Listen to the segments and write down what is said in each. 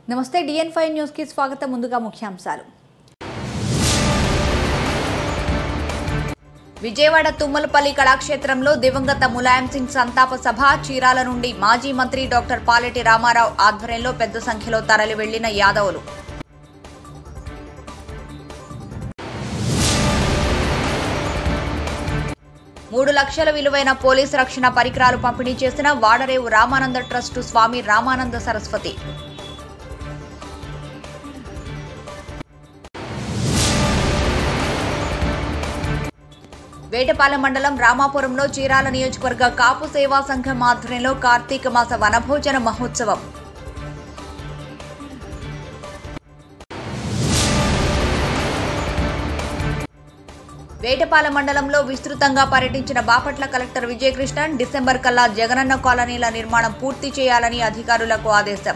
నమస్తే డిఎన్ five news కి స్వాగతం ముందుగా ముఖ్యాంశాలు విజయవాడ తుమ్మలపల్లి కళాక్షేత్రంలో దివంగత ములాయం సింగ్ సంతాప సభ చీరాల నుండి మాజీ మంత్రి డాక్టర్ పాలెటి రామారావు ఆధ్వర్యంలో పెద్ద సంఖ్యలో తరలి వెళ్లిన యాదవులు మూడు లక్షల విలువైన పోలీస్ రక్షణ పరికరాలు పంపిణీ చేసిన వాడరేవు రామానంద ట్రస్టు స్వామి రామానంద సరస్వతి వేటపాలెం మండలం రామాపురంలో చీరాల నియోజకవర్గ కాపు సేవా సంఘం ఆధ్వర్యంలో కార్తీక మాస వనభోజన మహోత్సవం వేటపాలెం మండలంలో విస్తృతంగా పర్యటించిన బాపట్ల కలెక్టర్ విజయకృష్ణన్ డిసెంబర్ కల్లా జగనన్న కాలనీల నిర్మాణం పూర్తి చేయాలని అధికారులకు ఆదేశం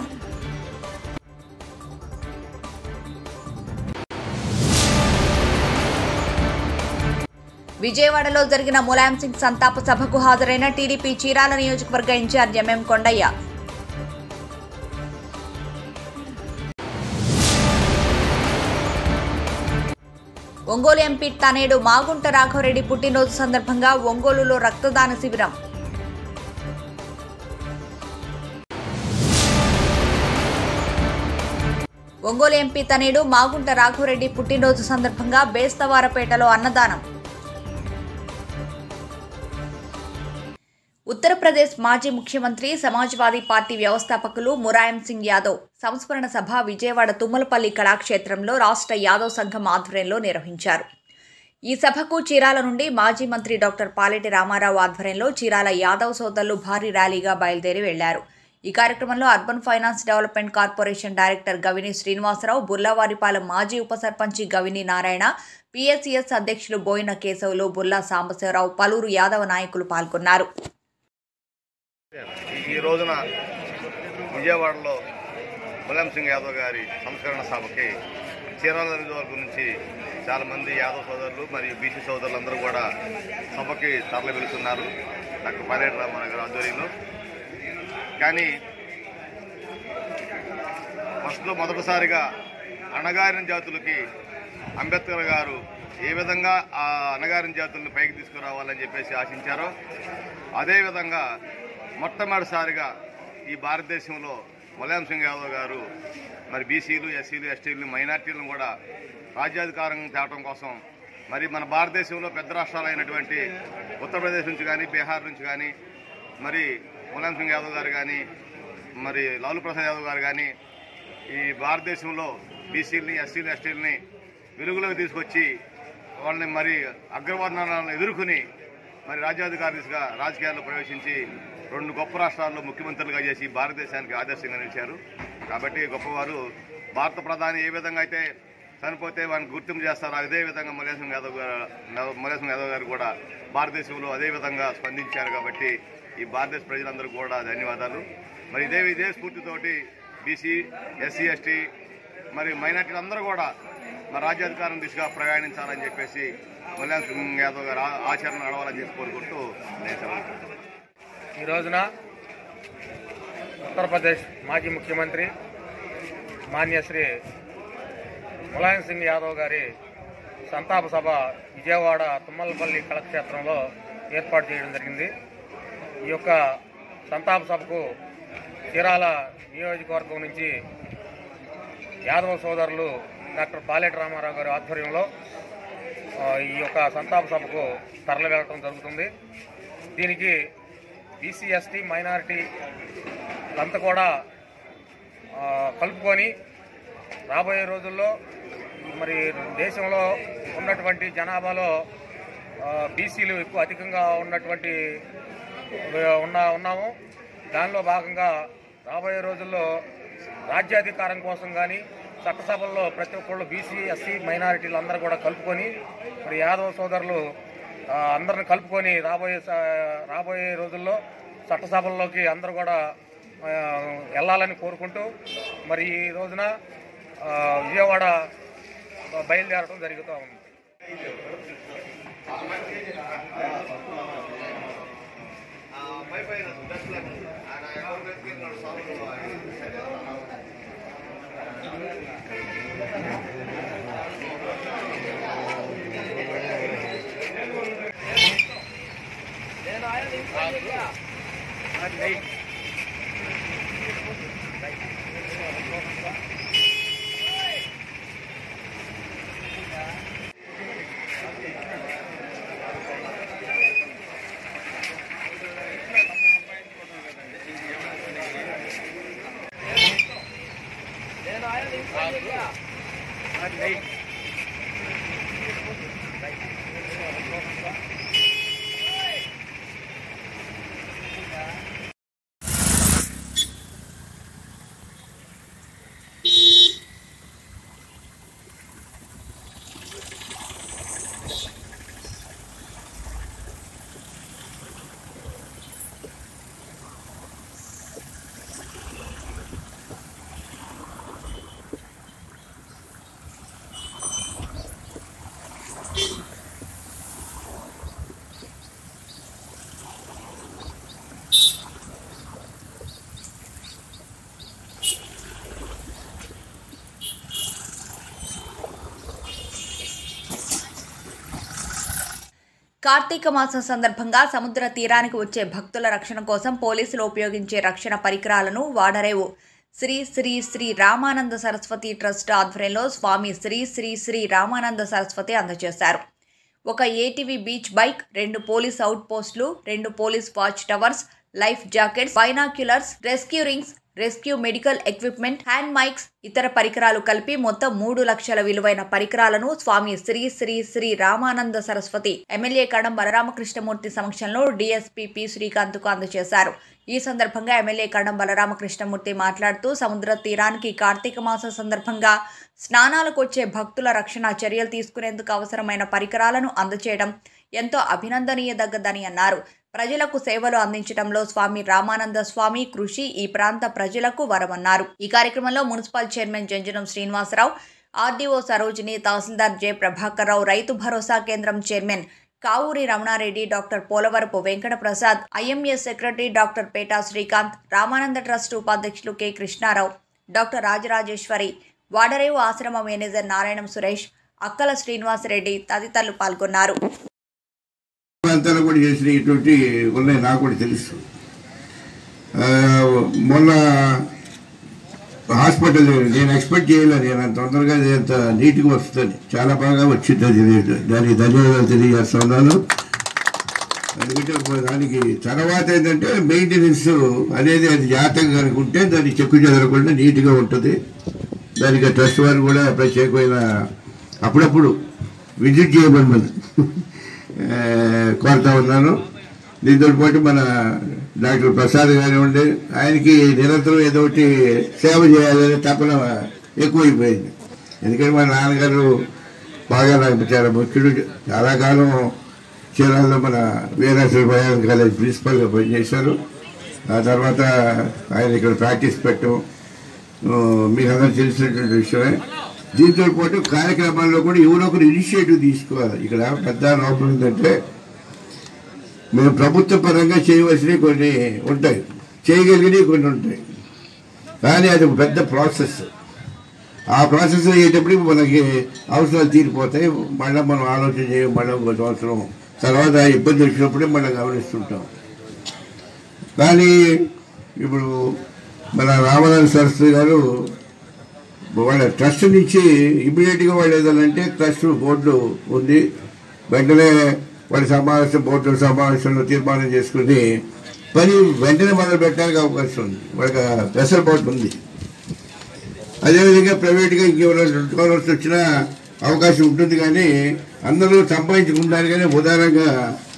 విజయవాడలో జరిగిన ములాయం సింగ్ సంతాప సభకు హాజరైన టీడీపీ చీరాల నియోజకవర్గ incharge MM Kondaiah Ongole MP తనేడు Magunta Raghava Reddy పుట్టినరోజు సందర్భంగా ఒంగోలులో రక్తదాన శిబిరం ఒంగోలు ఎంపీ తనేడు మాగుంట రాఘవరెడ్డి పుట్టినరోజు సందర్భంగా బేస్తవారపేటలో అన్నదానం ఉత్తరప్రదేశ్ మాజీ ముఖ్యమంత్రి సమాజ్వాదీ పార్టీ వ్యవస్థాపకులు మురాయం సింగ్ యాదవ్ సంస్మరణ సభ విజయవాడ తుమ్మలపల్లి కళాక్షేత్రంలో రాష్ట్ర యాదవ్ సంఘం ఆధ్వర్యంలో నిర్వహించారు ఈ సభకు చీరాల నుండి మాజీ మంత్రి డాక్టర్ పాలెటి రామారావు ఆధ్వర్యంలో చీరాల యాదవ్ సోదరులు భారీ ర్యాలీగా బయలుదేరి వెళ్లారు ఈ కార్యక్రమంలో urban finance development corporation director గవిని శ్రీనివాసరావు బుర్లావారిపాలెం మాజీ ఉప సర్పంచి గవిని నారాయణ పిఎస్సిఎస్ అధ్యక్షులు బోయిన కేశవులు బుల్లా సాంబశివరావు పలువురు యాదవ నాయకులు పాల్గొన్నారు ఈ రోజున విజయవాడలో ములాయం సింగ్ యాదవ్ గారి సంస్కరణ సభకి చీరాల నియోజకవర్గం నుంచి చాలామంది యాదవ్ సోదరులు మరియు బీసీ సోదరులు అందరూ కూడా సభకి తరలి వెళుతున్నారు డాక్టర్ పర్యటన రామారావు గారి ఆధ్వర్యంలో కానీ ఫస్ట్లో మొదటిసారిగా అణగారిన జాతులకి అంబేద్కర్ గారు ఏ విధంగా ఆ అణగారిన జాతుల్ని పైకి తీసుకురావాలని చెప్పేసి ఆశించారో అదేవిధంగా మొట్టమొదటిసారిగా ఈ భారతదేశంలో ములాయం సింగ్ యాదవ్ గారు మరి బీసీలు ఎస్సీలు ఎస్టీలు మైనార్టీలను కూడా రాజ్యాధికారం తేవటం కోసం మరి మన భారతదేశంలో పెద్ద రాష్ట్రాలైనటువంటి ఉత్తరప్రదేశ్ నుంచి కానీ బీహార్ నుంచి కానీ మరి ములాయం సింగ్ యాదవ్ గారు కానీ మరి లాలూ ప్రసాద్ యాదవ్ గారు కానీ ఈ భారతదేశంలో బీసీలని ఎస్సీలు ఎస్టీలని వెలుగులోకి తీసుకొచ్చి వాళ్ళని మరి అగ్రవర్ణాలను ఎదుర్కొని మరి రాజ్యాధికార దిశగా రాజకీయాల్లో ప్రవేశించి రెండు గొప్ప రాష్ట్రాల్లో ముఖ్యమంత్రులుగా చేసి భారతదేశానికి ఆదర్శంగా నిలిచారు కాబట్టి గొప్పవారు భారత ప్రధాని ఏ విధంగా అయితే చనిపోతే వారిని గుర్తింపు చేస్తారో అదే విధంగా మలేసం యాదవ్ గారు మలేసం యాదవ్ గారు కూడా భారతదేశంలో అదే విధంగా స్పందించారు కాబట్టి ఈ భారతదేశ ప్రజలందరూ కూడా ధన్యవాదాలు మరి ఇదే ఇదే స్ఫూర్తితోటి బీసీ ఎస్సీ ఎస్టీ మరి మైనార్టీలు అందరూ కూడా మరి రాజ్యాధికారం దిశగా ప్రయాణించాలని చెప్పేసి మల్యాం సింగ్ యాదవ్ గారు ఆ- ఆచరణ నడవాలని చెప్పి కోరుకుంటూ నేను సెలవు ఈ రోజున ఉత్తరప్రదేశ్ మాజీ ముఖ్యమంత్రి మాన్యశ్రీ ములాయం సింగ్ యాదవ్ గారి సంతాప సభ విజయవాడ తుమ్మలపల్లి కళాక్షేత్రంలో ఏర్పాటు చేయడం జరిగింది ఈ యొక్క సంతాప సభకు చీరాల నియోజకవర్గం నుంచి యాదవ సోదరులు డాక్టర్ పాలెటి రామారావు గారి ఆధ్వర్యంలో ఆ, ఈ యొక్క సంతాప సభకు తరలి వెళ్ళడం జరుగుతుంది దీనికి బీసీ ఎస్టీ మైనారిటీ అంతా కూడా ఆ, కలుపుకొని రాబోయే రోజుల్లో మరి దేశంలో ఉన్నటువంటి జనాభాలో ఆ, బీసీలు ఎక్కువ అధికంగా ఉన్నటువంటి ఆ, ఉన్న ఉన్నాము దానిలో భాగంగా రాబోయే రోజుల్లో రాజ్యాధికారం కోసం కానీ చట్టసభల్లో ప్రతి ఒక్కళ్ళు బీసీ ఎస్సీ మైనారిటీలు అందరూ కూడా కలుపుకొని మరి యాదవ సోదరులు ఆ, అందరిని కలుపుకొని రాబోయే స- రాబోయే రోజుల్లో చట్టసభల్లోకి అందరూ కూడా ఆ, వెళ్ళాలని కోరుకుంటూ మరి ఈ రోజున ఆ, విజయవాడ బయలుదేరడం జరుగుతూ ఉంది కార్తీక మాసం సందర్భంగా సముద్ర తీరానికి వచ్చే భక్తుల రక్షణ కోసం పోలీసులు ఉపయోగించే రక్షణ పరికరాలను వాడరేవు శ్రీ శ్రీ శ్రీ రామానంద సరస్వతి ట్రస్ట్ ఆధ్వర్యంలో స్వామి శ్రీ శ్రీ శ్రీ రామానంద సరస్వతి అందజేశారు ఒక ఏటీవీ బీచ్ బైక్ రెండు పోలీస్ అవుట్ పోస్టులు రెండు police watch towers life jackets binoculars rescue rings rescue medical equipment hand mics ఇతర పరికరాలు కలిపి మొత్తం మూడు లక్షల విలువైన పరికరాలను స్వామి శ్రీ శ్రీ శ్రీ రామానంద సరస్వతి ఎమ్మెల్యే కడం బలరామకృష్ణమూర్తి సమక్షంలో డీఎస్పీ పి శ్రీకాంత్ కు అందజేశారు ఈ సందర్భంగా ఎమ్మెల్యే కడం బలరామకృష్ణమూర్తి మాట్లాడుతూ సముద్ర తీరానికి కార్తీక మాసం సందర్భంగా స్నానాలకు వచ్చే భక్తుల రక్షణ చర్యలు తీసుకునేందుకు అవసరమైన పరికరాలను అందచేయడం ఎంతో అభినందనీయదగ్గదని అన్నారు ప్రజలకు సేవలు అందించడంలో స్వామి రామానంద స్వామి కృషి ఈ ప్రాంత ప్రజలకు వరమన్నారు ఈ కార్యక్రమంలో municipal chairman జంజనం Srinivasarao RDO Sarojini తహసీల్దార్ జె ప్రభాకర్ రావు రైతు భరోసా కేంద్రం chairman Kavuri Ramanareddy doctor Polavarapu Venkata Prasad IMS secretary doctor PETA Srikanth Ramananda trust ఉపాధ్యక్షులు కె కృష్ణారావు డాక్టర్ రాజరాజేశ్వరి వాడరేవు ఆశ్రమ మేనేజర్ నారాయణం సురేష్ అక్కల శ్రీనివాసరెడ్డి తదితరులు పాల్గొన్నారు ప్రాంతాలు కూడా చేసిన ఇటువంటి ఉన్నాయి నాకు కూడా తెలుసు ఆ, మొన్న హాస్పిటల్ నేను ఎక్స్పెక్ట్ చేయలేదు నేను అంత తొందరగా ఇది అంత నీట్గా వస్తుంది చాలా బాగా వచ్చింది అది దానికి ధన్యవాదాలు తెలియజేస్తున్నాను ఎందుకంటే ఇప్పుడు దానికి తర్వాత ఏంటంటే మెయింటెనెన్స్ అనేది అది జాగ్రత్తగా కనుక ఉంటే దాన్ని చెక్కు చెదరకుండా నీట్గా ఉంటుంది దానికి ట్రస్ట్ వారు కూడా ప్రత్యేకమైన అప్పుడప్పుడు విజిట్ చేయమని ఆ, కోరుతా ఉన్నాను దీంతో పాటు మన డాక్టర్ ప్రసాద్ గారు ఉండే ఆయనకి నిరంతరం ఏదో ఒకటి సేవ చేయాలనే తపన ఎక్కువైపోయింది ఎందుకంటే మా నాన్నగారు బాగా నాకు చాలా ముఖ్యుడు చాలా కాలం చీరాల్లో మన వీరాశ్వర భయాన్ కాలేజ్ ప్రిన్సిపల్గా పనిచేశారు ఆ తర్వాత ఆయన ఇక్కడ ప్రాక్టీస్ పెట్టడం ఆ, మీకు అందరూ తెలిసినటువంటి విషయమే దీంతో పాటు కార్యక్రమాల్లో కూడా ఎవరో ఒకరు ఇనిషియేటివ్ తీసుకోవాలి ఇక్కడ పెద్ద లోపం ఏంటంటే మేము ప్రభుత్వ పరంగా చేయవలసినవి కొన్ని ఉంటాయి చేయగలిగినవి కొన్ని ఉంటాయి కానీ అది ఒక పెద్ద ప్రాసెస్ ఆ ప్రాసెస్ అయ్యేటప్పటికి మనకి అవసరాలు తీరిపోతాయి మళ్ళీ మనం ఆలోచన చేయం మళ్ళీ ఒక సంవత్సరం తర్వాత ఇబ్బంది వచ్చినప్పుడే మళ్ళీ గమనిస్తుంటాం కానీ ఇప్పుడు మన రామనాథ సరస్వతి గారు వాళ్ళ ట్రస్ట్ నుంచి ఇమీడియట్గా వాళ్ళు ఏదంటే ట్రస్ట్ బోర్డు ఉంది వెంటనే వాళ్ళ సమావేశం బోర్డు సమావేశంలో తీర్మానం చేసుకుని పని వెంటనే మొదలు పెట్టడానికి అవకాశం ఉంది వాళ్ళకి వెసలుబాటు ఉంది అదేవిధంగా ప్రైవేట్గా ఇంకెవరైనా డోనర్స్ వచ్చినా అవకాశం ఉంటుంది కానీ అందరూ సంపాదించుకుంటారు కానీ ఉదారంగా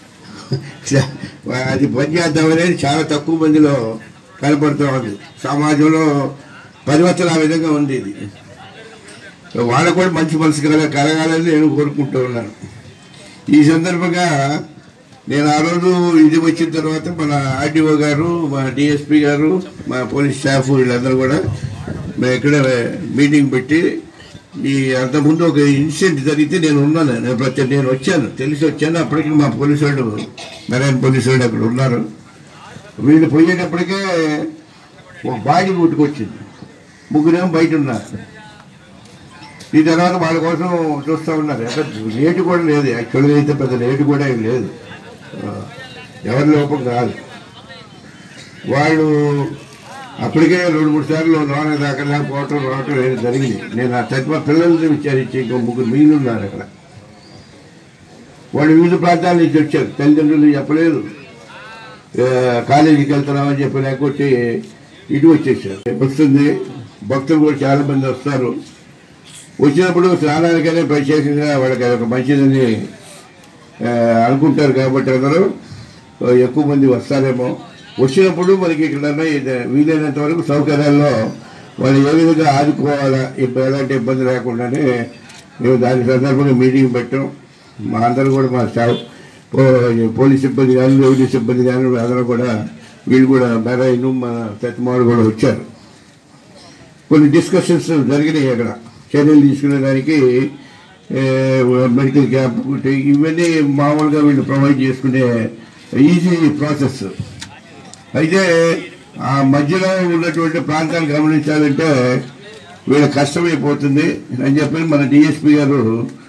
అది పని చేద్దామనేది చాలా తక్కువ మందిలో కనపడుతూ ఉంది సమాజంలో పరివర్తన ఆ విధంగా ఉంది ఇది వాళ్ళకు కూడా మంచి మనసు కల కలగాలని నేను కోరుకుంటూ ఉన్నాను ఈ సందర్భంగా నేను ఆ రోజు ఇది వచ్చిన తర్వాత మన ఆర్డీఓ గారు మా డిఎస్పి గారు మా పోలీస్ స్టాఫ్ వీళ్ళందరూ కూడా మేము ఇక్కడ మీటింగ్ పెట్టి ఈ అంతకుముందు ఒక ఇన్సిడెంట్ జరిగితే నేను ఉన్నాను నేను ప్రతి నేను వచ్చాను తెలిసి వచ్చాను అప్పటికి మా పోలీసు వాళ్ళు మెరైన్ పోలీసు వాళ్ళు అక్కడ ఉన్నారు వీళ్ళు పోయేటప్పటికే ఒక బాడీ గుట్టుకొచ్చింది ముగ్గురేమో బయట ఉన్నారు ఈ తర్వాత వాళ్ళ కోసం చూస్తూ ఉన్నారు ఎక్కడ రేటు కూడా లేదు యాక్చువల్గా అయితే పెద్ద రేటు కూడా ఏం లేదు ఆ, ఎవరి లోపం కాదు వాళ్ళు అప్పటికే రెండు మూడు సార్లు లోన దాకా పోవటం రావటం ఏదో జరిగింది నేను ఆ తక్కువ పిల్లల్ని విచారించి ఇంకో ముగ్గురు మిగిలి ఉన్నారు అక్కడ వాళ్ళు వివిధ ప్రాంతాల నుంచి వచ్చారు తల్లిదండ్రులు చెప్పలేదు ఆ, కాలేజీకి వెళ్తున్నామని చెప్పి లేకపోతే ఇటు వచ్చేసారు వస్తుంది భక్తులు కూడా చాలా మంది వస్తారు వచ్చినప్పుడు స్నానానికనే ప్రత్యేకంగా వాళ్ళకి ఒక మంచిదని ఆ, అనుకుంటారు కాబట్టి అందరూ ఆ, ఎక్కువ మంది వస్తారేమో వచ్చినప్పుడు మనకి ఇక్కడ వీలైనంత వరకు సౌకర్యాల్లో వాళ్ళు ఏ విధంగా ఆదుకోవాలా ఇబ్బ- ఎలాంటి ఇబ్బంది లేకుండానే మేము దాని సందర్భంగా మీటింగ్ పెట్టాం మా అందరూ కూడా మా స్టాఫ్ పో- పోలీస్ సిబ్బంది కానీ రెవెన్యూ సిబ్బంది కానీ అందరూ కూడా వీళ్ళు కూడా మెరైన్ మన పెద్దమాడు కూడా వచ్చారు కొన్ని డిస్కషన్స్ జరిగినాయి అక్కడ చర్యలు తీసుకునే దానికి ఏ, మెడికల్ క్యాంప్ ఒకటి, ఇవన్నీ మామూలుగా వీళ్ళు ప్రొవైడ్ చేసుకునే ఈజీ ప్రాసెస్ అయితే ఆ మధ్యలో ఉన్నటువంటి ప్రాంతాలు గమనించాలంటే వీళ్ళ కష్టమైపోతుంది అని చెప్పి మన డిఎస్పీ గారు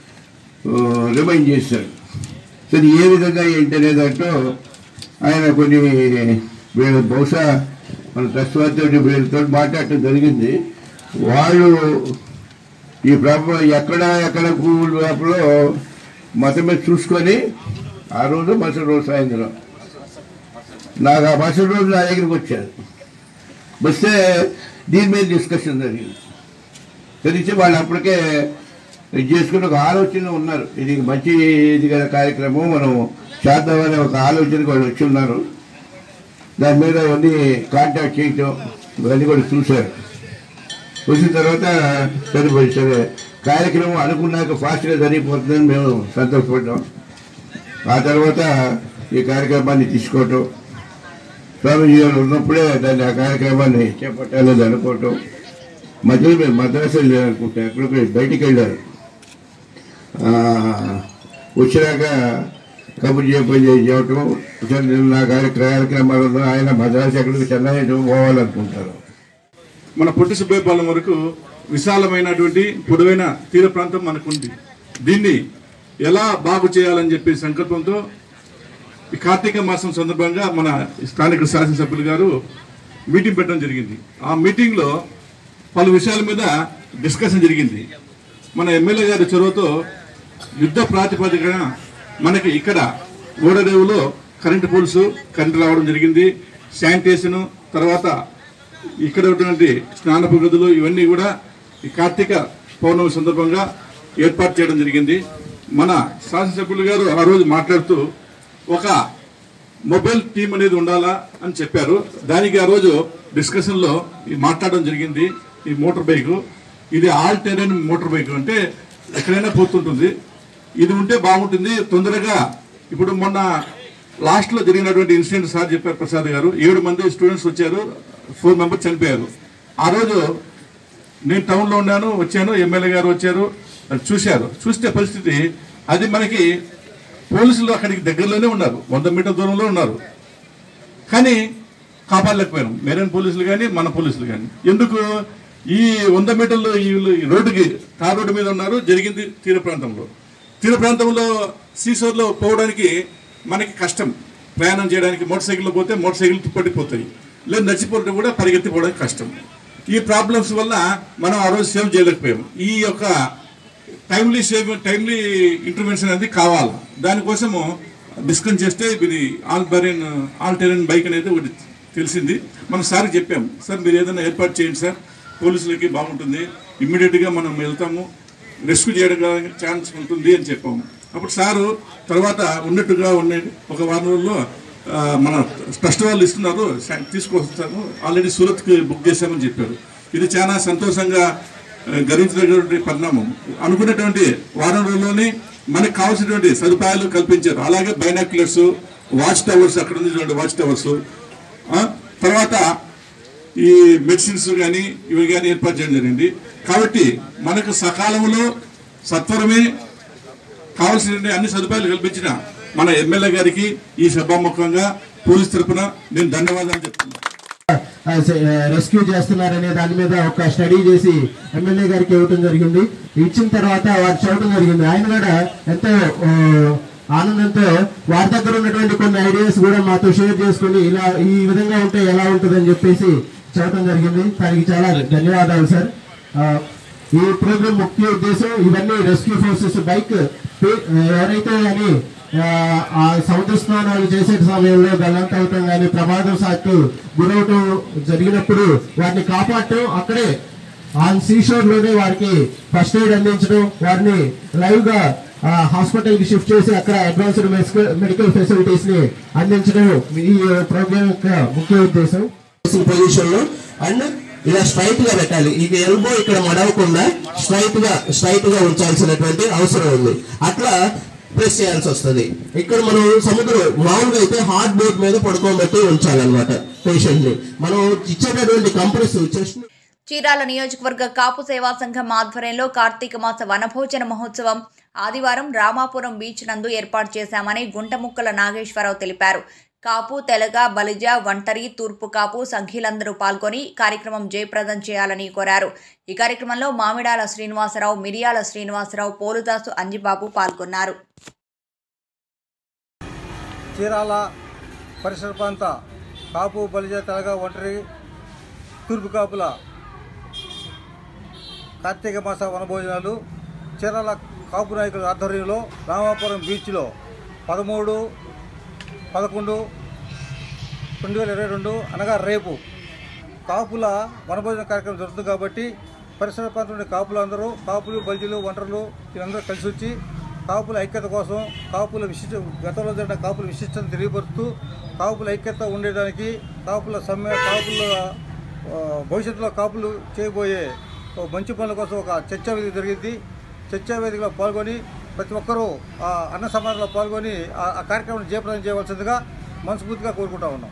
రిమైండ్ చేశారు సరే ఏ విధంగా ఏంటి అనేదంటూ ఆయన కొన్ని వీళ్ళ బహుశా మన ట్రస్ట్ వీళ్ళతో మాట్లాడటం జరిగింది వాళ్ళు ఈ ప్రాబ్లం ఎక్కడ ఎక్కడ కూల్ వ్యాప్లో మొత్తం మీద చూసుకొని ఆ రోజు మరుసటి రోజు సాయంత్రం నాకు ఆ మరుసటి రోజు నా దగ్గరికి వచ్చారు వస్తే దీని మీద డిస్కషన్ జరిగింది తెలిసి వాళ్ళు అప్పటికే ఇది చేసుకుని ఒక ఆలోచన ఉన్నారు ఇది మంచి ఇది కదా కార్యక్రమం మనం చేద్దామనే ఒక ఆలోచనకు వాళ్ళు వచ్చి ఉన్నారు దాని మీద అవన్నీ కాంటాక్ట్ చేయటం ఇవన్నీ కూడా చూశారు వచ్చిన తర్వాత సరిపోయి సరే కార్యక్రమం అనుకున్నాక ఫాస్ట్గా జరిగిపోతుందని మేము సంతోషపడ్డాం ఆ తర్వాత ఈ కార్యక్రమాన్ని తీసుకోవటం స్వామీజీ గారు ఉన్నప్పుడే దాన్ని ఆ కార్యక్రమాన్ని చేపట్టాలని అనుకోవటం మధ్యలో మేము మద్రాసు వెళ్ళారు అనుకుంటా ఎక్కడికి బయటికి వెళ్ళారు ఆ, వచ్చినాక కబుర్ చేయబోయి చేయటం సరే నా కార్య- కార్యక్రమాలు ఉన్నాయి. ఆయన మద్రాసు ఎక్కడికి చెన్నై ఎటు పోవాలనుకుంటారు మన పొట్టి సుబ్బయ్యపాలెం వరకు విశాలమైనటువంటి పొడవైన తీర ప్రాంతం మనకుంది దీన్ని ఎలా బాగు చేయాలని చెప్పి సంకల్పంతో ఈ కార్తీక మాసం సందర్భంగా మన స్థానిక శాసనసభ్యులు గారు మీటింగ్ పెట్టడం జరిగింది ఆ మీటింగ్లో పలు విషయాల మీద డిస్కషన్ జరిగింది మన ఎమ్మెల్యే గారి చొరవతో యుద్ధ ప్రాతిపదికన మనకి ఇక్కడ ఓడరేవులో కరెంటు పోల్స్ కరెంటు రావడం జరిగింది శానిటేషన్ తర్వాత ఇక్కడ ఉన్నటువంటి స్నానపు గదులు ఇవన్నీ కూడా ఈ కార్తీక పౌర్ణమి సందర్భంగా ఏర్పాటు చేయడం జరిగింది మన శాసనసభ్యులు గారు ఆ రోజు మాట్లాడుతూ ఒక మొబైల్ టీం అనేది ఉండాలా అని చెప్పారు దానికి ఆ రోజు డిస్కషన్లో ఈ మాట్లాడడం జరిగింది ఈ మోటార్ బైక్ ఇది ఆల్ టెరెన్ మోటార్ బైక్ అంటే ఎక్కడైనా పోతుంటుంది ఇది ఉంటే బాగుంటుంది తొందరగా ఇప్పుడు మొన్న లాస్ట్లో జరిగినటువంటి ఇన్సిడెంట్ సార్ చెప్పారు ప్రసాద్ గారు ఏడు మంది స్టూడెంట్స్ వచ్చారు ఫోర్ మెంబర్స్ చనిపోయారు ఆ రోజు నేను టౌన్లో ఉన్నాను వచ్చాను ఎమ్మెల్యే గారు వచ్చారు అది చూశారు చూస్తే పరిస్థితి అది మనకి పోలీసులు అక్కడికి దగ్గరలోనే ఉన్నారు వంద మీటర్ దూరంలో ఉన్నారు కానీ కాపాడలేకపోయాం మెరైన్ పోలీసులు కానీ మన పోలీసులు కానీ ఎందుకు ఈ వంద మీటర్లు ఈ వీళ్ళు ఈ రోడ్డుకి తార్ రోడ్డు మీద ఉన్నారు జరిగింది తీర ప్రాంతంలో తీర ప్రాంతంలో సీసోర్లో పోవడానికి మనకి కష్టం ప్రయాణం చేయడానికి మోటార్ సైకిల్లో పోతే మోటార్ సైకిల్ పడిపోతాయి లేదు నచ్చిపోతే కూడా పరిగెత్తిపోవడానికి కష్టం ఈ ప్రాబ్లమ్స్ వల్ల మనం ఆ రోజు సేవ్ చేయలేకపోయాం ఈ యొక్క టైమ్లీ సేవ్ టైమ్లీ ఇంటర్వెన్షన్ అనేది కావాలి దానికోసము డిస్కస్ చేస్తే ఇది all barren all terrain bike అనేది ఒకటి తెలిసింది మనం సార్కి చెప్పాం సార్ మీరు ఏదైనా ఏర్పాటు చేయండి సార్ పోలీసులకి బాగుంటుంది ఇమ్మీడియట్గా మనం వెళ్తాము రెస్క్యూ చేయడానికి ఛాన్స్ ఉంటుంది అని చెప్పాము అప్పుడు సారు తర్వాత ఉన్నట్టుగా ఉన్న ఒక వారం రోజుల్లో ఆ, మన ట్రస్ట్ వాళ్ళు ఇస్తున్నారు శా- తీసుకొస్తాను ఆల్రెడీ సూరత్కి బుక్ చేశామని చెప్పారు ఇది చాలా సంతోషంగా ఆ, గర్వించదగినటువంటి పరిణామం అనుకున్నటువంటి వారం రోజుల్లోనే మనకు కావాల్సినటువంటి సదుపాయాలు కల్పించారు అలాగే బైనాక్యులర్స్ వాచ్ టవర్స్ అక్కడ ఉంది చూడండి వాచ్ టవర్స్ తర్వాత ఈ మెడిసిన్స్ కానీ ఇవి కానీ ఏర్పాటు చేయడం జరిగింది కాబట్టి మనకు సకాలంలో సత్వరమే కావాల్సిన అన్ని సదుపాయాలు కల్పించిన మన ఎమ్మెల్యే గారికి ఈ సభాముఖంగా పోలీస్ తరపున నేను ధన్యవాదాలు చెప్తున్నాను రెస్క్యూ చేస్తున్నారనే దాని మీద ఒక స్టడీ చేసి ఎమ్మెల్యే గారికి ఇవ్వటం జరిగింది ఇచ్చిన తర్వాత వారు చూడటం జరిగింది ఆయన కూడా ఎంతో ఆ, ఆనందంతో వారి దగ్గర ఉన్నటువంటి కొన్ని ఐడియాస్ కూడా మాతో షేర్ చేసుకుని ఇలా ఈ విధంగా ఉంటే ఎలా ఉంటుందని చెప్పేసి చెప్పడం జరిగింది దానికి చాలా ధన్యవాదాలు సార్ ఆ, ఈ ప్రోగ్రామ్ ముఖ్య ఉద్దేశం ఇవన్నీ రెస్క్యూ ఫోర్సెస్ బైక్ పే- ఎవరైతే కానీ ఆ, ఆ సముద్ర స్నానాలు చేసే సమయంలో గల్లంత అవటం కానీ ప్రమాదం సాత్తు గురవటం జరిగినప్పుడు వాటిని కాపాడటం అక్కడే ఆన్ సీషోర్ లోనే వారికి ఫస్ట్ ఎయిడ్ అందించడం వారిని లైవ్ గా హాస్పిటల్ కి షిఫ్ట్ చేసి అక్కడ అడ్వాన్స్డ్ మెడికల్ ఫెసిలిటీస్ ని అందించడం ఈ ప్రోగ్రామ్ యొక్క ముఖ్య ఉద్దేశం పొజిషన్ లో అండ్ ఇలా స్ట్రైట్ గా పెట్టాలి ఈ ఎల్బో ఇక్కడ మడవకుండా స్ట్రైట్ గా స్ట్రైట్ గా ఉంచాల్సినటువంటి అవసరం ఉంది అట్లా ప్రెస్ చేయాల్సి వస్తుంది ఇక్కడ మనం సముద్రం మామూలుగా అయితే హార్డ్ బోర్డ్ మీద పడుకోబెట్టి ఉంచాలన్నమాట పేషెంట్ ని మనం ఇచ్చేటటువంటి కంప్రెస్ చెస్ట్ చీరాల నియోజకవర్గ కాపు సేవా సంఘం ఆధ్వర్యంలో కార్తీక మాస వనభోజన మహోత్సవం ఆదివారం రామాపురం బీచ్ నందు ఏర్పాటు చేశామని గుంటముక్కల నాగేశ్వరరావు తెలిపారు కాపు తెలగ బలిజ ఒంటరి తూర్పు కాపు సంఘీలందరూ పాల్గొని కార్యక్రమం జయప్రదం చేయాలని కోరారు ఈ కార్యక్రమంలో మామిడాల శ్రీనివాసరావు మిరియాల శ్రీనివాసరావు పోలుదాసు అంజిబాబు పాల్గొన్నారు చీరాల పరిసర ప్రాంత కాపు బలిజ తెలగ ఒంటరి తూర్పు కాపుల కార్తీక మాస వనభోజనాలు చీరాల కాపు నాయకుల ఆధ్వర్యంలో రామాపురం బీచ్లో పదమూడు పదకొండు రెండు వేల ఇరవై రెండు అనగా రేపు కాపుల వనభోజన కార్యక్రమం జరుగుతుంది కాబట్టి పరిసర ప్రాంతంలోని కాపులు అందరూ కాపులు బల్జీలు ఒంటరులు వీళ్ళందరూ కలిసి వచ్చి కాపుల ఐక్యత కోసం కాపుల విశిష్ట గతంలో జరిగిన కాపుల విశిష్టతను తెలియపరుస్తూ కాపుల ఐక్యత ఉండేదానికి కాపుల సమ్మె కాపుల ఆ, భవిష్యత్తులో కాపులు చేయబోయే ఓ మంచి పనుల కోసం ఒక చర్చా వేదిక జరిగింది చర్చా వేదికలో పాల్గొని ప్రతి ఒక్కరూ ఆ అన్న సమాధానంలో పాల్గొని ఆ ఆ కార్యక్రమాన్ని జయప్రదం చేయవలసిందిగా మనస్ఫూర్తిగా కోరుకుంటా ఉన్నాం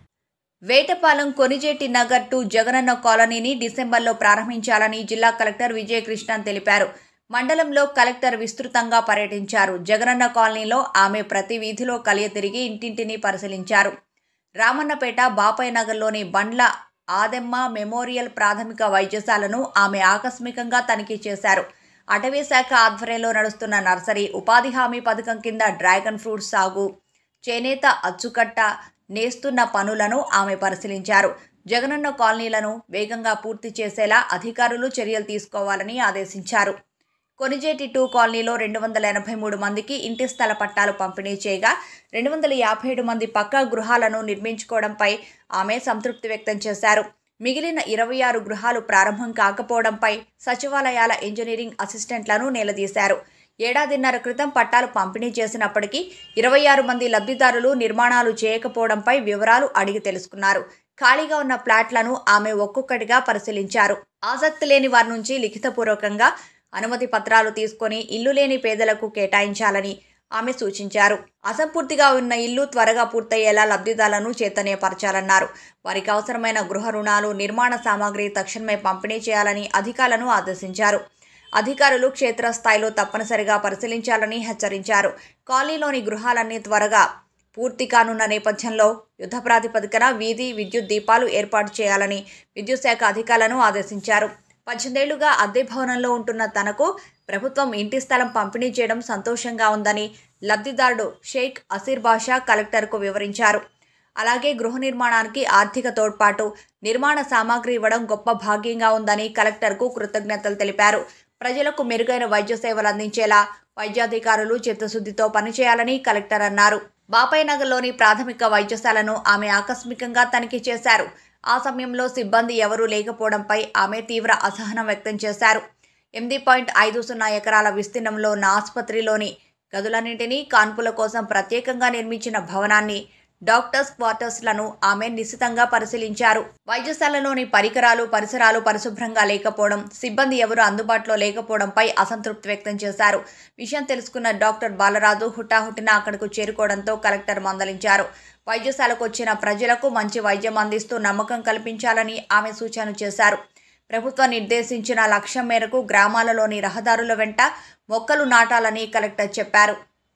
వేటపాలెం కొనిజేటి నగర్ టు జగనన్న కాలనీని డిసెంబర్లో ప్రారంభించాలని జిల్లా కలెక్టర్ విజయకృష్ణన్ తెలిపారు మండలంలో కలెక్టర్ విస్తృతంగా పర్యటించారు జగనన్న కాలనీలో ఆమె ప్రతి వీధిలో కలియ తిరిగి ఇంటింటిని పరిశీలించారు రామన్నపేట బాపయ్య నగర్లోని బండ్ల ఆదెమ్మ మెమోరియల్ ప్రాథమిక వైద్యశాలను ఆమె ఆకస్మికంగా తనిఖీ చేశారు అటవీ శాఖ ఆధ్వర్యంలో నడుస్తున్న నర్సరీ ఉపాధి హామీ పథకం కింద డ్రాగన్ ఫ్రూట్ సాగు చేనేత అచ్చుకట్ట నేస్తున్న పనులను ఆమె పరిశీలించారు జగనన్న కాలనీలను వేగంగా పూర్తి చేసేలా అధికారులు చర్యలు తీసుకోవాలని ఆదేశించారు కొనిజేటి టూ కాలనీలో రెండు వందల ఎనభై మూడు మందికి ఇంటి స్థల పట్టాలు పంపిణీ చేయగా రెండు వందల యాభై ఏడు మంది పక్కా గృహాలను నిర్మించుకోవడంపై ఆమె సంతృప్తి వ్యక్తం చేశారు మిగిలిన ఇరవై ఆరు గృహాలు ప్రారంభం కాకపోవడంపై సచివాలయాల ఇంజనీరింగ్ అసిస్టెంట్లను నిలదీశారు ఏడాదిన్నర క్రితం పట్టాలు పంపిణీ చేసినప్పటికీ ఇరవై ఆరు మంది లబ్ధిదారులు నిర్మాణాలు చేయకపోవడంపై వివరాలు అడిగి తెలుసుకున్నారు ఖాళీగా ఉన్న ప్లాట్లను ఆమె ఒక్కొక్కటిగా పరిశీలించారు ఆసక్తి లేని వారి నుంచి లిఖితపూర్వకంగా అనుమతి పత్రాలు తీసుకొని ఇల్లు లేని పేదలకు కేటాయించాలని ఆమె సూచించారు అసంపూర్తిగా ఉన్న ఇల్లు త్వరగా పూర్తయ్యేలా లబ్ధిదారులను చైతన్యపరచాలన్నారు వారికి అవసరమైన గృహ రుణాలు నిర్మాణ సామాగ్రి తక్షణమే పంపిణీ చేయాలని అధికారులను ఆదేశించారు అధికారులు క్షేత్రస్థాయిలో తప్పనిసరిగా పరిశీలించాలని హెచ్చరించారు కాలనీలోని గృహాలన్నీ త్వరగా పూర్తి కానున్న నేపథ్యంలో యుద్ధ ప్రాతిపదికన వీధి విద్యుత్ దీపాలు ఏర్పాటు చేయాలని విద్యుత్ శాఖ అధికారులను ఆదేశించారు పద్దెనిమిదేళ్లుగా అద్దె భవనంలో ఉంటున్న తనకు ప్రభుత్వం ఇంటి స్థలం పంపిణీ చేయడం సంతోషంగా ఉందని లబ్ధిదారుడు షేక్ అసీర్ బాషా కలెక్టర్కు వివరించారు అలాగే గృహ నిర్మాణానికి ఆర్థిక తోడ్పాటు నిర్మాణ సామాగ్రి ఇవ్వడం గొప్ప భాగ్యంగా ఉందని కలెక్టర్కు కృతజ్ఞతలు తెలిపారు ప్రజలకు మెరుగైన వైద్య సేవలు అందించేలా వైద్యాధికారులు చిత్తశుద్ధితో పనిచేయాలని కలెక్టర్ అన్నారు బాపయ్య నగర్లోని ప్రాథమిక వైద్యశాలను ఆమె ఆకస్మికంగా తనిఖీ చేశారు ఆ సమయంలో సిబ్బంది ఎవరూ లేకపోవడంపై ఆమె తీవ్ర అసహనం వ్యక్తం చేశారు ఎనిమిది పాయింట్ ఐదు సున్నా ఎకరాల విస్తీర్ణంలో ఉన్న ఆసుపత్రిలోని గదులన్నింటినీ కాన్పుల కోసం ప్రత్యేకంగా నిర్మించిన భవనాన్ని డాక్టర్స్ క్వార్టర్స్లను ఆమె నిశితంగా పరిశీలించారు వైద్యశాలలోని పరికరాలు పరిసరాలు పరిశుభ్రంగా లేకపోవడం సిబ్బంది ఎవరు అందుబాటులో లేకపోవడంపై అసంతృప్తి వ్యక్తం చేశారు విషయం తెలుసుకున్న డాక్టర్ బాలరాజు హుటాహుటిన అక్కడకు చేరుకోవడంతో కలెక్టర్ మందలించారు వైద్యశాలకు వచ్చిన ప్రజలకు మంచి వైద్యం అందిస్తూ నమ్మకం కల్పించాలని ఆమె సూచన చేశారు ప్రభుత్వం నిర్దేశించిన లక్ష్యం మేరకు గ్రామాలలోని రహదారుల వెంట మొక్కలు నాటాలని కలెక్టర్ చెప్పారు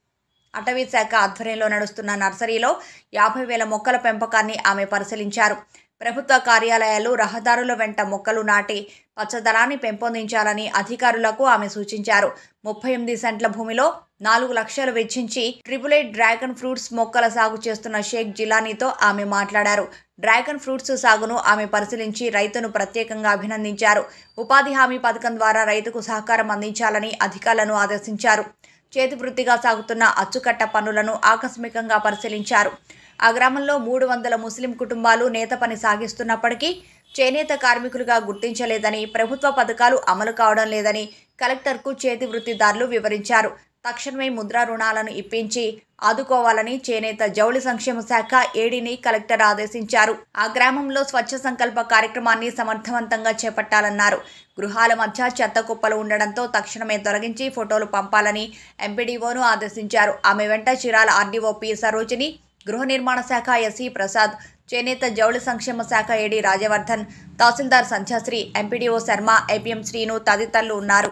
అటవీ శాఖ ఆధ్వర్యంలో నడుస్తున్న నర్సరీలో యాభై వేల మొక్కల పెంపకాన్ని ఆమె పరిశీలించారు ప్రభుత్వ కార్యాలయాలు రహదారుల వెంట మొక్కలు నాటి పచ్చదనాన్ని పెంపొందించాలని అధికారులకు ఆమె సూచించారు ముప్పై ఎనిమిది సెంట్ల భూమిలో నాలుగు లక్షలు వెచ్చించి ట్రిపుల్ ఎయిట్ డ్రాగన్ ఫ్రూట్స్ మొక్కల సాగు చేస్తున్న షేక్ జిలానీతో ఆమె మాట్లాడారు డ్రాగన్ ఫ్రూట్స్ సాగును ఆమె పరిశీలించి రైతును ప్రత్యేకంగా అభినందించారు ఉపాధి హామీ పథకం ద్వారా రైతుకు సహకారం అందించాలని అధికారులను ఆదేశించారు చేతి వృత్తిగా సాగుతున్న అచ్చుకట్ట పనులను ఆకస్మికంగా పరిశీలించారు ఆ గ్రామంలో మూడు వందల ముస్లిం కుటుంబాలు నేత పని సాగిస్తున్నప్పటికీ చేనేత కార్మికులుగా గుర్తించలేదని ప్రభుత్వ పథకాలు అమలు కావడం లేదని కలెక్టర్కు చేతి వృత్తిదారులు వివరించారు తక్షణమే ముద్రా రుణాలను ఇప్పించి ఆదుకోవాలని చేనేత జౌళి సంక్షేమ శాఖ ఏడీని కలెక్టర్ ఆదేశించారు ఆ గ్రామంలో స్వచ్ఛ సంకల్ప కార్యక్రమాన్ని సమర్థవంతంగా చేపట్టాలన్నారు గృహాల మధ్య చెత్త కుప్పలు ఉండడంతో తక్షణమే తొలగించి ఫోటోలు పంపాలని ఎంపీడీఓను ఆదేశించారు ఆమె వెంట చీరాల ఆర్డీఓ పి సరోజిని గృహ నిర్మాణ శాఖ ఎస్సీ ప్రసాద్ చేనేత జౌళి సంక్షేమ శాఖ AD Rajavardhan tahsildar Sandhyasri MPDO Sharma IPM Srinu తదితరులు ఉన్నారు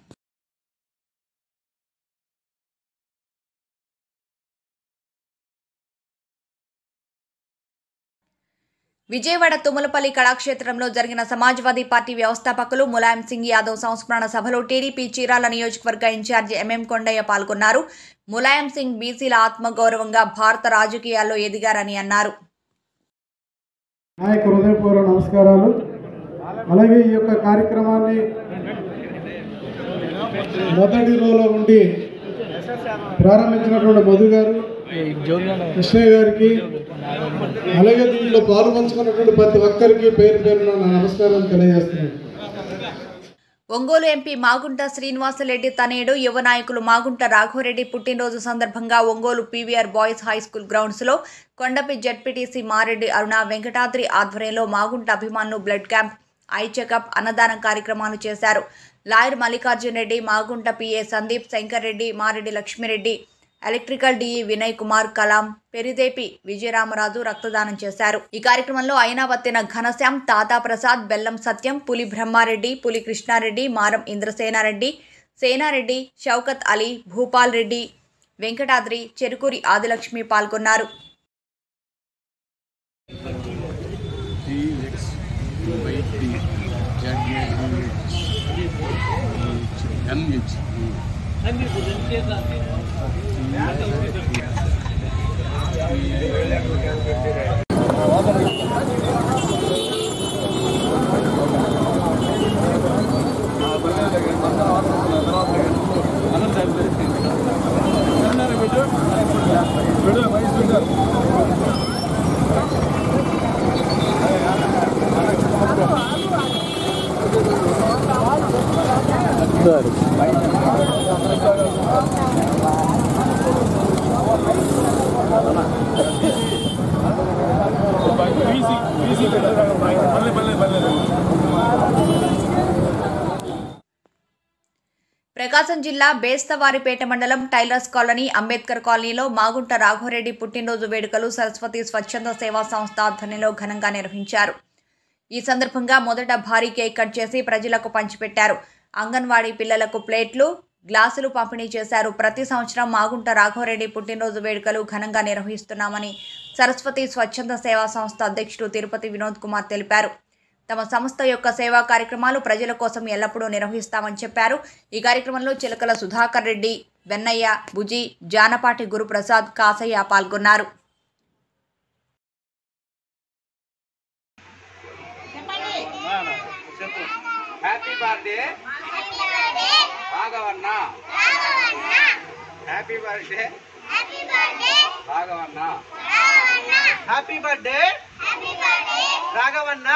విజయవాడ తుమ్మలపల్లి కళాక్షేత్రంలో జరిగిన సమాజ్వాదీ పార్టీ వ్యవస్థాపకులు ములాయం సింగ్ యాదవ్ సంస్మరణ సభలో టీడీపీ చీరాల నియోజకవర్గ ఇన్ఛార్జి ఎంఎం కొండయ్య పాల్గొన్నారు ములాయం సింగ్ బీసీల ఆత్మగౌరవంగా భారత రాజకీయాల్లో ఎదిగారని అన్నారు నాయకు హృదయపూర్వక నమస్కారాలు అలాగే ఈ యొక్క కార్యక్రమాన్ని మొదటి రోజులో ఉండి ప్రారంభించినటువంటి మధు గారు కృష్ణయ్య గారికి అలాగే దీనిలో పాలు పంచుకున్నటువంటి ప్రతి ఒక్కరికి పేరు పేరున నా నమస్కారం తెలియజేస్తున్నాను ఒంగోలు ఎంపీ మాగుంట శ్రీనివాసరెడ్డి తనేడు యువ నాయకులు మాగుంట రాఘవరెడ్డి పుట్టినరోజు సందర్భంగా Ongole PVR boys high school గ్రౌండ్స్లో కొండపి జడ్పీటీసీ మారెడ్డి అరుణ వెంకటాద్రి ఆధ్వర్యంలో మాగుంట అభిమానులు బ్లడ్ క్యాంప్ ఐ చెకప్ అన్నదాన కార్యక్రమాలు చేశారు lawyer Mallikarjun Reddy Magunta PA Sandeep Shankar Reddy Mareddy Lakshmi Reddy electrical DE Vinay Kumar Kalam పెరిదేపి Vijayaramaraju రక్తదానం చేశారు ఈ కార్యక్రమంలో అయినావత్తిన ఘనశ్యాం తాతా ప్రసాద్ బెల్లం సత్యం పులి బ్రహ్మారెడ్డి పులి కృష్ణారెడ్డి మారం ఇంద్రసేనారెడ్డి సేనారెడ్డి షౌకత్ అలీ భూపాల్ రెడ్డి వెంకటాద్రి చెరుకూరి ఆదిలక్ష్మి పాల్గొన్నారు ప్రకాశం జిల్లా బేస్తవారిపేట మండలం టైలర్స్ కాలనీ అంబేద్కర్ కాలనీలో మాగుంట రాఘవరెడ్డి పుట్టినరోజు వేడుకలు సరస్వతి స్వచ్ఛంద సేవా సంస్థ ఆధ్వర్యంలో ఘనంగా నిర్వహించారు ఈ సందర్భంగా మొదట భారీ కేక్ కట్ చేసి ప్రజలకు పంచిపెట్టారు అంగన్వాడీ పిల్లలకు ప్లేట్లు గ్లాసులు పంపిణీ చేశారు ప్రతి సంవత్సరం మాగుంట రాఘవరెడ్డి పుట్టినరోజు వేడుకలు ఘనంగా నిర్వహిస్తున్నామని సరస్వతి స్వచ్ఛంద సేవా సంస్థ అధ్యక్షుడు తిరుపతి వినోద్ కుమార్ తెలిపారు తమ సంస్థ యొక్క సేవా కార్యక్రమాలు ప్రజల కోసం ఎల్లప్పుడూ నిర్వహిస్తామని చెప్పారు ఈ కార్యక్రమంలో చిలకల సుధాకర్ రెడ్డి వెన్నయ్య బుజి జానపాటి గురుప్రసాద్ కాసయ్య పాల్గొన్నారు హ్యాపీ బర్త్డే రాఘవన్న హ్యాపీ బర్త్డే రాఘవన్న హ్యాపీ బర్త్డే రాఘవన్న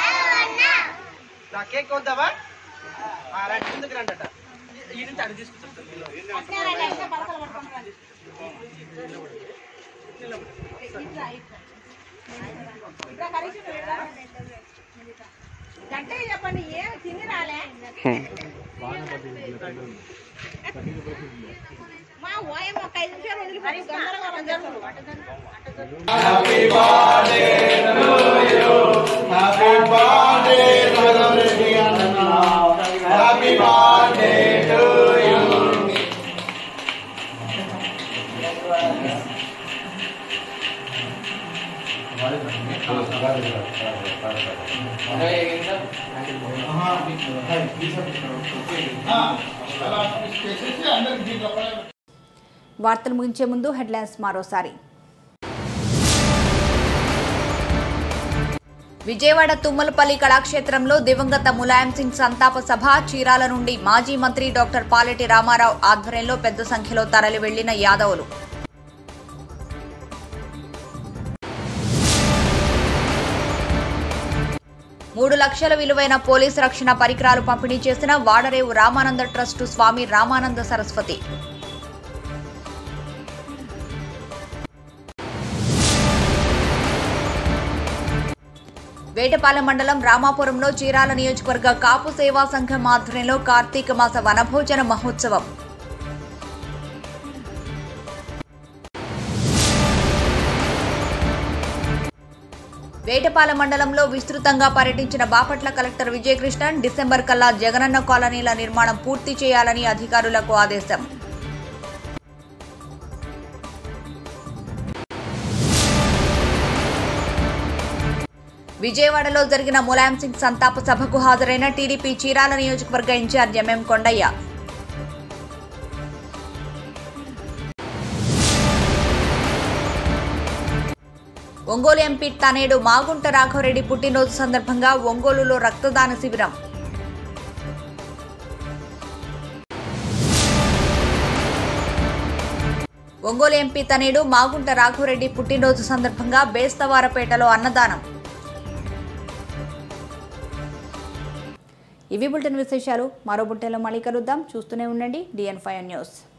నా కేక్ వద్దావా రండి ముందుకు రండి అట ఈ నుంచి అడిగి తీసుకొచ్చాను వార్తలు ముగించే ముందు హెడ్లైన్స్ మరోసారి విజయవాడ తుమ్మలపల్లి కళాక్షేత్రంలో దివంగత ములాయం సింగ్ సంతాప సభ చీరాల నుండి మాజీ మంత్రి డాక్టర్ పాలెటి రామారావు ఆధ్వర్యంలో పెద్ద సంఖ్యలో తరలి వెళ్లిన యాదవులు మూడు లక్షల విలువైన పోలీస్ రక్షణ పరికరాలు పంపిణీ చేసిన వాడరేవు రామానంద ట్రస్టు స్వామి రామానంద సరస్వతి వేటపాలెం మండలం రామాపురంలో చీరాల నియోజకవర్గ కాపు సేవా సంఘం ఆధ్వర్యంలో కార్తీక మాస వనభోజన మహోత్సవం వేటపాలెం మండలంలో విస్తృతంగా పర్యటించిన బాపట్ల కలెక్టర్ విజయకృష్ణన్ డిసెంబర్ కల్లా జగనన్న కాలనీల నిర్మాణం పూర్తి చేయాలని అధికారులకు ఆదేశం విజయవాడలో జరిగిన ములాయం సింగ్ సంతాప సభకు హాజరైన టీడీపీ చీరాల నియోజకవర్గ incharge MM Kondaiah Ongole MP తనేడు Magunta Raghava Reddy పుట్టినరోజు సందర్భంగా ఒంగోలులో రక్తదాన శిబిరం ఒంగోలు ఎంపీ తనేడు మాగుంట రాఘవరెడ్డి పుట్టినరోజు సందర్భంగా బేస్తవారపేటలో అన్నదానం ఇవి బులెటిన్ విశేషాలు మరో బులెటిన్లో మళ్ళీ కలుద్దాం చూస్తూనే ఉండండి డిఎన్ ఫైవ్ న్యూస్